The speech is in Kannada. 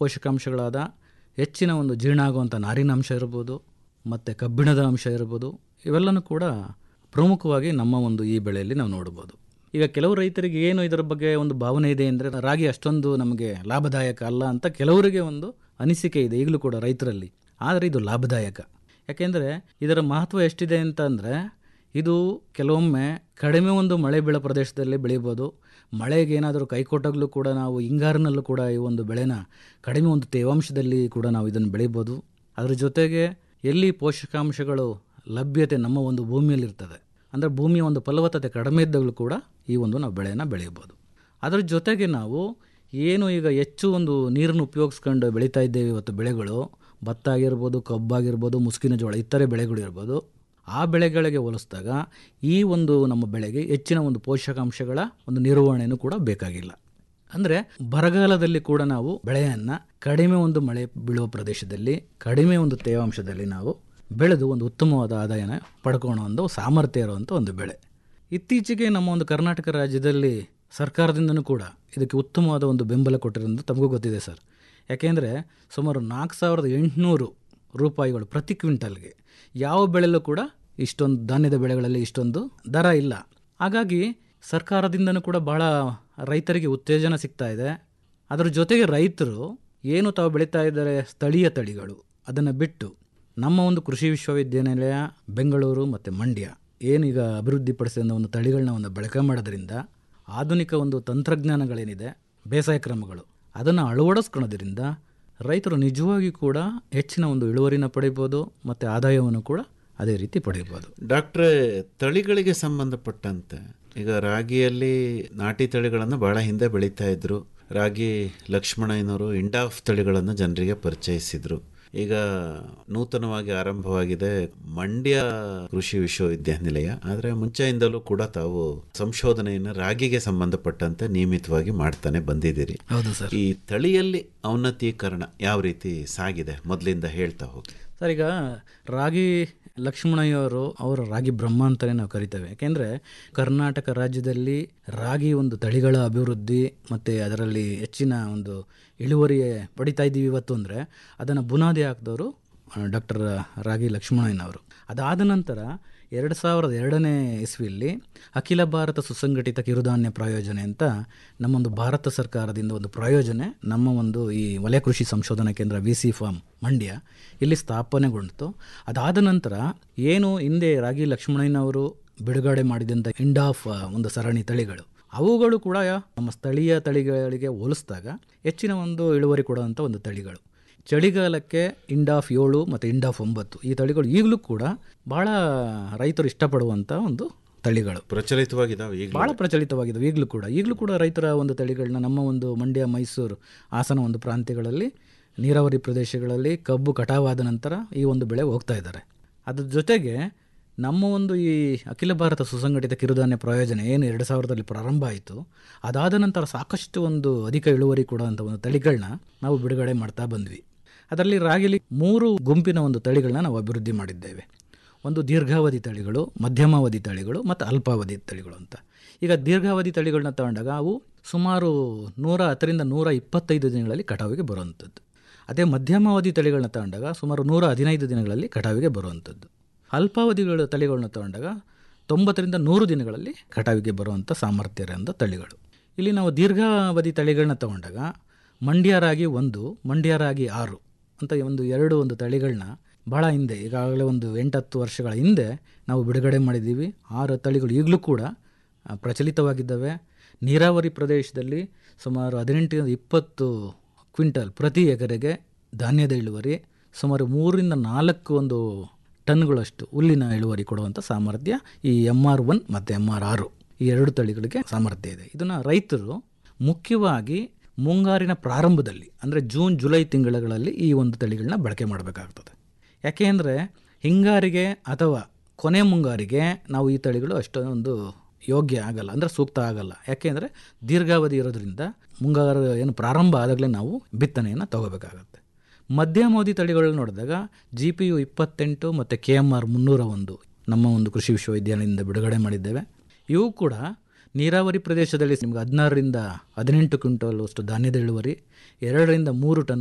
ಪೋಷಕಾಂಶಗಳಾದ ಹೆಚ್ಚಿನ ಒಂದು ಜೀರ್ಣ ಆಗುವಂಥ ನಾರಿನಾಂಶ ಇರ್ಬೋದು ಮತ್ತು ಕಬ್ಬಿಣದ ಅಂಶ ಇರ್ಬೋದು ಇವೆಲ್ಲನೂ ಕೂಡ ಪ್ರಮುಖವಾಗಿ ನಮ್ಮ ಒಂದು ಈ ಬೆಳೆಯಲ್ಲಿ ನಾವು ನೋಡ್ಬೋದು ಈಗ ಕೆಲವು ರೈತರಿಗೆ ಏನು ಇದರ ಬಗ್ಗೆ ಒಂದು ಭಾವನೆ ಇದೆ ಅಂದರೆ ರಾಗಿ ಅಷ್ಟೊಂದು ನಮಗೆ ಲಾಭದಾಯಕ ಅಲ್ಲ ಅಂತ ಕೆಲವರಿಗೆ ಒಂದು ಅನಿಸಿಕೆ ಇದೆ ಈಗಲೂ ಕೂಡ ರೈತರಲ್ಲಿ ಆದರೆ ಇದು ಲಾಭದಾಯಕ ಯಾಕೆಂದರೆ ಇದರ ಮಹತ್ವ ಎಷ್ಟಿದೆ ಅಂತ ಅಂದರೆ ಇದು ಕೆಲವೊಮ್ಮೆ ಕಡಿಮೆ ಒಂದು ಮಳೆ ಬೀಳೋ ಪ್ರದೇಶದಲ್ಲಿ ಬೆಳಿಬೋದು ಮಳೆಗೆ ಏನಾದರೂ ಕೈ ಕೊಟ್ಟಾಗಲೂ ಕೂಡ ನಾವು ಹಿಂಗಾರಿನಲ್ಲೂ ಕೂಡ ಈ ಒಂದು ಬೆಳೆನ ಕಡಿಮೆ ಒಂದು ತೇವಾಂಶದಲ್ಲಿ ಕೂಡ ನಾವು ಇದನ್ನು ಬೆಳಿಬೋದು ಅದ್ರ ಜೊತೆಗೆ ಎಲ್ಲಿ ಪೋಷಕಾಂಶಗಳು ಲಭ್ಯತೆ ನಮ್ಮ ಒಂದು ಭೂಮಿಯಲ್ಲಿ ಇರ್ತದೆ ಅಂದರೆ ಭೂಮಿಯ ಒಂದು ಫಲವತ್ತತೆ ಕಡಿಮೆ ಇದ್ದಾಗಲೂ ಕೂಡ ಈ ಒಂದು ನಾವು ಬೆಳೆಯನ್ನು ಬೆಳೆಯಬೋದು ಅದರ ಜೊತೆಗೆ ನಾವು ಏನು ಈಗ ಹೆಚ್ಚು ಒಂದು ನೀರನ್ನು ಉಪಯೋಗಿಸ್ಕೊಂಡು ಬೆಳೀತಾ ಇದ್ದೇವೆ ಇವತ್ತು ಬೆಳೆಗಳು ಭತ್ತ ಆಗಿರ್ಬೋದು ಕಬ್ಬಾಗಿರ್ಬೋದು ಮುಸುಕಿನ ಜೋಳ ಇತರೆ ಬೆಳೆಗಳು ಇರ್ಬೋದು ಆ ಬೆಳೆಗಳಿಗೆ ಹೋಲಿಸಿದಾಗ ಈ ಒಂದು ನಮ್ಮ ಬೆಳೆಗೆ ಹೆಚ್ಚಿನ ಒಂದು ಪೋಷಕಾಂಶಗಳ ಒಂದು ನಿರ್ವಹಣೆಯೂ ಕೂಡ ಬೇಕಾಗಿಲ್ಲ ಅಂದರೆ ಬರಗಾಲದಲ್ಲಿ ಕೂಡ ನಾವು ಬೆಳೆಯನ್ನು ಕಡಿಮೆ ಒಂದು ಮಳೆ ಬೀಳುವ ಪ್ರದೇಶದಲ್ಲಿ ಕಡಿಮೆ ಒಂದು ತೇವಾಂಶದಲ್ಲಿ ನಾವು ಬೆಳೆದು ಒಂದು ಉತ್ತಮವಾದ ಆದಾಯನ ಪಡ್ಕೊಳ್ಳೋ ಒಂದು ಸಾಮರ್ಥ್ಯ ಇರುವಂಥ ಒಂದು ಬೆಳೆ ಇತ್ತೀಚೆಗೆ ನಮ್ಮ ಒಂದು ಕರ್ನಾಟಕ ರಾಜ್ಯದಲ್ಲಿ ಸರ್ಕಾರದಿಂದನೂ ಕೂಡ ಇದಕ್ಕೆ ಉತ್ತಮವಾದ ಒಂದು ಬೆಂಬಲ ಕೊಟ್ಟಿರೋದು ತಮಗೂ ಗೊತ್ತಿದೆ ಸರ್ ಯಾಕೆಂದರೆ ಸುಮಾರು ನಾಲ್ಕು ಸಾವಿರದ ಎಂಟುನೂರು ರೂಪಾಯಿಗಳು ಪ್ರತಿ ಕ್ವಿಂಟಲ್ಗೆ ಯಾವ ಬೆಳೆಯಲ್ಲೂ ಕೂಡ ಇಷ್ಟೊಂದು ಧಾನ್ಯದ ಬೆಳೆಗಳಲ್ಲಿ ಇಷ್ಟೊಂದು ದರ ಇಲ್ಲ ಹಾಗಾಗಿ ಸರ್ಕಾರದಿಂದನೂ ಕೂಡ ಭಾಳ ರೈತರಿಗೆ ಉತ್ತೇಜನ ಸಿಗ್ತಾ ಇದೆ ಅದರ ಜೊತೆಗೆ ರೈತರು ಏನು ತಾವು ಬೆಳೀತಾ ಇದ್ದಾರೆ ಸ್ಥಳೀಯ ತಳಿಗಳು ಅದನ್ನು ಬಿಟ್ಟು ನಮ್ಮ ಒಂದು ಕೃಷಿ ವಿಶ್ವವಿದ್ಯಾನಿಲಯ ಬೆಂಗಳೂರು ಮತ್ತು ಮಂಡ್ಯ ಏನೀಗ ಅಭಿವೃದ್ಧಿಪಡಿಸಿದ ಒಂದು ತಳಿಗಳನ್ನ ಒಂದು ಬಳಕೆ ಮಾಡೋದ್ರಿಂದ ಆಧುನಿಕ ಒಂದು ತಂತ್ರಜ್ಞಾನಗಳೇನಿದೆ ಬೇಸಾಯ ಕ್ರಮಗಳು ಅದನ್ನು ಅಳವಡಿಸ್ಕೊಳ್ಳೋದ್ರಿಂದ ರೈತರು ನಿಜವಾಗಿ ಕೂಡ ಹೆಚ್ಚಿನ ಒಂದು ಇಳುವರಿನ ಪಡಿಬೋದು ಮತ್ತು ಆದಾಯವನ್ನು ಕೂಡ ಅದೇ ರೀತಿ ಪಡೆಯಬಹುದು ಡಾಕ್ಟ್ರೆ ತಳಿಗಳಿಗೆ ಸಂಬಂಧಪಟ್ಟಂತೆ ಈಗ ರಾಗಿಯಲ್ಲಿ ನಾಟಿ ತಳಿಗಳನ್ನು ಬಹಳ ಹಿಂದೆ ಬೆಳೀತಾ ಇದ್ರು ರಾಗಿ ಲಕ್ಷ್ಮಣಯ್ಯನವರು ಇಂಡಾಫ್ ತಳಿಗಳನ್ನು ಜನರಿಗೆ ಪರಿಚಯಿಸಿದ್ರು ಈಗ ನೂತನವಾಗಿ ಆರಂಭವಾಗಿದೆ ಮಂಡ್ಯ ಕೃಷಿ ವಿಶ್ವವಿದ್ಯಾನಿಲಯ ಆದರೆ ಮುಂಚೆಯಿಂದಲೂ ಕೂಡ ತಾವು ಸಂಶೋಧನೆಯನ್ನು ರಾಗಿಗೆ ಸಂಬಂಧಪಟ್ಟಂತೆ ನಿಯಮಿತವಾಗಿ ಮಾಡ್ತಾನೆ ಬಂದಿದ್ದೀರಿ ಹೌದು ಸರ್ ಈ ತಳಿಯಲ್ಲಿ ಔನ್ನತೀಕರಣ ಯಾವ ರೀತಿ ಸಾಗಿದೆ ಮೊದಲಿಂದ ಹೇಳ್ತಾ ಹೋಗಿ ಸರ್ ಈಗ ರಾಗಿ ಲಕ್ಷ್ಮಣಯ್ಯವರು ಅವರ ರಾಗಿ ಬ್ರಹ್ಮ ಅಂತಲೇ ನಾವು ಕರಿತೇವೆ ಯಾಕೆಂದರೆ ಕರ್ನಾಟಕ ರಾಜ್ಯದಲ್ಲಿ ರಾಗಿ ಒಂದು ತಳಿಗಳ ಅಭಿವೃದ್ಧಿ ಮತ್ತು ಅದರಲ್ಲಿ ಹೆಚ್ಚಿನ ಒಂದು ಇಳುವರಿ ಪಡಿತಾ ಇದ್ದೀವಿ ಇವತ್ತು ಅಂದರೆ ಅದನ್ನು ಬುನಾದಿ ಹಾಕಿದವರು ಡಾಕ್ಟರ್ ರಾಗಿ ಲಕ್ಷ್ಮಣಯ್ಯನವರು ಅದಾದ ನಂತರ ಎರಡು ಸಾವಿರದ ಎರಡನೇ ಇಸ್ವಿಯಲ್ಲಿ ಅಖಿಲ ಭಾರತ ಸುಸಂಘಟಿತ ಕಿರುಧಾನ್ಯ ಪ್ರಾಯೋಜನೆ ಅಂತ ನಮ್ಮೊಂದು ಭಾರತ ಸರ್ಕಾರದಿಂದ ಒಂದು ಪ್ರಾಯೋಜನೆ ನಮ್ಮ ಒಂದು ಈ ವಲಯ ಕೃಷಿ ಸಂಶೋಧನಾ ಕೇಂದ್ರ ವಿ ಸಿ ಫಾರ್ಮ್ ಮಂಡ್ಯ ಇಲ್ಲಿ ಸ್ಥಾಪನೆಗೊಂಡಿತು ಅದಾದ ನಂತರ ಏನು ಹಿಂದೆ ರಾಗಿ ಲಕ್ಷ್ಮಣಯ್ಯನವರು ಬಿಡುಗಡೆ ಮಾಡಿದಂಥ ಇಂಡಾಫ್ ಒಂದು ಸರಣಿ ತಳಿಗಳು ಅವುಗಳು ಕೂಡ ನಮ್ಮ ಸ್ಥಳೀಯ ತಳಿಗಳಿಗೆ ಹೋಲಿಸಿದಾಗ ಹೆಚ್ಚಿನ ಒಂದು ಇಳುವರಿ ಕೊಡುವಂಥ ಒಂದು ತಳಿಗಳು ಚಳಿಗಾಲಕ್ಕೆ ಇಂಡಾಫ್ ಏಳು ಮತ್ತು ಇಂಡಾಫ್ ಒಂಬತ್ತು ಈ ತಳಿಗಳು ಈಗಲೂ ಕೂಡ ಭಾಳ ರೈತರು ಇಷ್ಟಪಡುವಂಥ ಒಂದು ತಳಿಗಳು ಪ್ರಚಲಿತವಾಗಿದ್ದಾವೆ ಈಗ ಭಾಳ ಪ್ರಚಲಿತವಾಗಿದ್ದಾವೆ ಈಗಲೂ ಕೂಡ ಈಗಲೂ ಕೂಡ ರೈತರ ಒಂದು ತಳಿಗಳನ್ನ ನಮ್ಮ ಒಂದು ಮಂಡ್ಯ ಮೈಸೂರು ಹಾಸನ ಒಂದು ಪ್ರಾಂತ್ಯಗಳಲ್ಲಿ ನೀರಾವರಿ ಪ್ರದೇಶಗಳಲ್ಲಿ ಕಬ್ಬು ಕಟಾವಾದ ನಂತರ ಈ ಒಂದು ಬೆಳೆ ಹೋಗ್ತಾ ಇದ್ದಾರೆ ಅದ್ರ ಜೊತೆಗೆ ನಮ್ಮ ಒಂದು ಈ ಅಖಿಲ ಭಾರತ ಸುಸಂಘಟಿತ ಕಿರುಧಾನ್ಯ ಪ್ರಯೋಜನೆ ಏನು ಎರಡು ಸಾವಿರದಲ್ಲಿ ಪ್ರಾರಂಭ ಆಯಿತು ಅದಾದ ನಂತರ ಸಾಕಷ್ಟು ಒಂದು ಅಧಿಕ ಇಳುವರಿ ಕೊಡುವಂಥ ಒಂದು ತಳಿಗಳನ್ನ ನಾವು ಬಿಡುಗಡೆ ಮಾಡ್ತಾ ಬಂದ್ವಿ ಅದರಲ್ಲಿ ರಾಗಿಲಿ ಮೂರು ಗುಂಪಿನ ಒಂದು ತಳಿಗಳನ್ನ ನಾವು ಅಭಿವೃದ್ಧಿ ಮಾಡಿದ್ದೇವೆ ಒಂದು ದೀರ್ಘಾವಧಿ ತಳಿಗಳು ಮಧ್ಯಮಾವಧಿ ತಳಿಗಳು ಮತ್ತು ಅಲ್ಪಾವಧಿ ತಳಿಗಳು ಅಂತ ಈಗ ದೀರ್ಘಾವಧಿ ತಳಿಗಳನ್ನ ತಗೊಂಡಾಗ ಅವು ಸುಮಾರು ನೂರ ಹತ್ತರಿಂದ ನೂರ ಇಪ್ಪತ್ತೈದು ದಿನಗಳಲ್ಲಿ ಕಟಾವಿಗೆ ಬರುವಂಥದ್ದು ಅದೇ ಮಧ್ಯಮಾವಧಿ ತಳಿಗಳನ್ನ ತಗೊಂಡಾಗ ಸುಮಾರು ನೂರ ಹದಿನೈದು ದಿನಗಳಲ್ಲಿ ಕಟಾವಿಗೆ ಬರುವಂಥದ್ದು ಅಲ್ಪಾವಧಿಗಳ ತಳಿಗಳನ್ನ ತಗೊಂಡಾಗ ತೊಂಬತ್ತರಿಂದ ನೂರು ದಿನಗಳಲ್ಲಿ ಕಟಾವಿಗೆ ಬರುವಂಥ ಸಾಮರ್ಥ್ಯ ಇರೋಂಥ ತಳಿಗಳು ಇಲ್ಲಿ ನಾವು ದೀರ್ಘಾವಧಿ ತಳಿಗಳನ್ನ ತಗೊಂಡಾಗ ಮಂಡ್ಯ ರಾಗಿ ಒಂದು ಮಂಡ್ಯ ರಾಗಿ ಆರು ಅಂತ ಒಂದು ಎರಡು ಒಂದು ತಳಿಗಳನ್ನ ಭಾಳ ಹಿಂದೆ ಈಗಾಗಲೇ ಒಂದು ಎಂಟತ್ತು ವರ್ಷಗಳ ಹಿಂದೆ ನಾವು ಬಿಡುಗಡೆ ಮಾಡಿದ್ದೀವಿ ಆರು ತಳಿಗಳು ಈಗಲೂ ಕೂಡ ಆ, ಪ್ರಚಲಿತವಾಗಿದ್ದಾವೆ ನೀರಾವರಿ ಪ್ರದೇಶದಲ್ಲಿ ಸುಮಾರು ಹದಿನೆಂಟರಿಂದ ಇಪ್ಪತ್ತು ಕ್ವಿಂಟಲ್ ಪ್ರತಿ ಎಕರೆಗೆ ಧಾನ್ಯದ ಇಳುವರಿ ಸುಮಾರು ಮೂರರಿಂದ ನಾಲ್ಕು ಒಂದು ಟನ್ಗಳಷ್ಟು ಹುಲ್ಲಿನ ಇಳುವರಿ ಕೊಡುವಂಥ ಸಾಮರ್ಥ್ಯ ಈ ಎಮ್ ಆರ್ ಒನ್ ಮತ್ತು ಎಮ್ ಆರ್ ಆರು ಈ ಎರಡು ತಳಿಗಳಿಗೆ ಸಾಮರ್ಥ್ಯ ಇದೆ ಇದನ್ನು ರೈತರು ಮುಖ್ಯವಾಗಿ ಮುಂಗಾರಿನ ಪ್ರಾರಂಭದಲ್ಲಿ ಅಂದರೆ ಜೂನ್ ಜುಲೈ ತಿಂಗಳುಗಳಲ್ಲಿ ಈ ಒಂದು ತಳಿಗಳನ್ನ ಬಳಕೆ ಮಾಡಬೇಕಾಗ್ತದೆ ಯಾಕೆ ಅಂದರೆ ಹಿಂಗಾರಿಗೆ ಅಥವಾ ಕೊನೆ ಮುಂಗಾರಿಗೆ ನಾವು ಈ ತಳಿಗಳು ಅಷ್ಟೊಂದು ಯೋಗ್ಯ ಆಗಲ್ಲ ಅಂದರೆ ಸೂಕ್ತ ಆಗಲ್ಲ ಯಾಕೆಂದರೆ ದೀರ್ಘಾವಧಿ ಇರೋದ್ರಿಂದ ಮುಂಗಾರು ಏನು ಪ್ರಾರಂಭ ಆದಾಗಲೇ ನಾವು ಬಿತ್ತನೆಯನ್ನು ತಗೋಬೇಕಾಗತ್ತೆ ಮಧ್ಯಮಾವಧಿ ತಳಿಗಳನ್ನ ನೋಡಿದಾಗ ಜಿ ಪಿ ಯು ಇಪ್ಪತ್ತೆಂಟು ಮತ್ತು ಕೆ ಎಮ್ ಆರ್ ಮುನ್ನೂರ ಒಂದು ನಮ್ಮ ಒಂದು ಕೃಷಿ ವಿಶ್ವವಿದ್ಯಾಲಯದಿಂದ ಬಿಡುಗಡೆ ಮಾಡಿದ್ದೇವೆ ಇವು ಕೂಡ ನೀರಾವರಿ ಪ್ರದೇಶದಲ್ಲಿ ನಿಮ್ಗೆ ಹದಿನಾರರಿಂದ ಹದಿನೆಂಟು ಕ್ವಿಂಟಲ್ ಅಷ್ಟು ಧಾನ್ಯದ ಇಳುವರಿ ಎರಡರಿಂದ ಮೂರು ಟನ್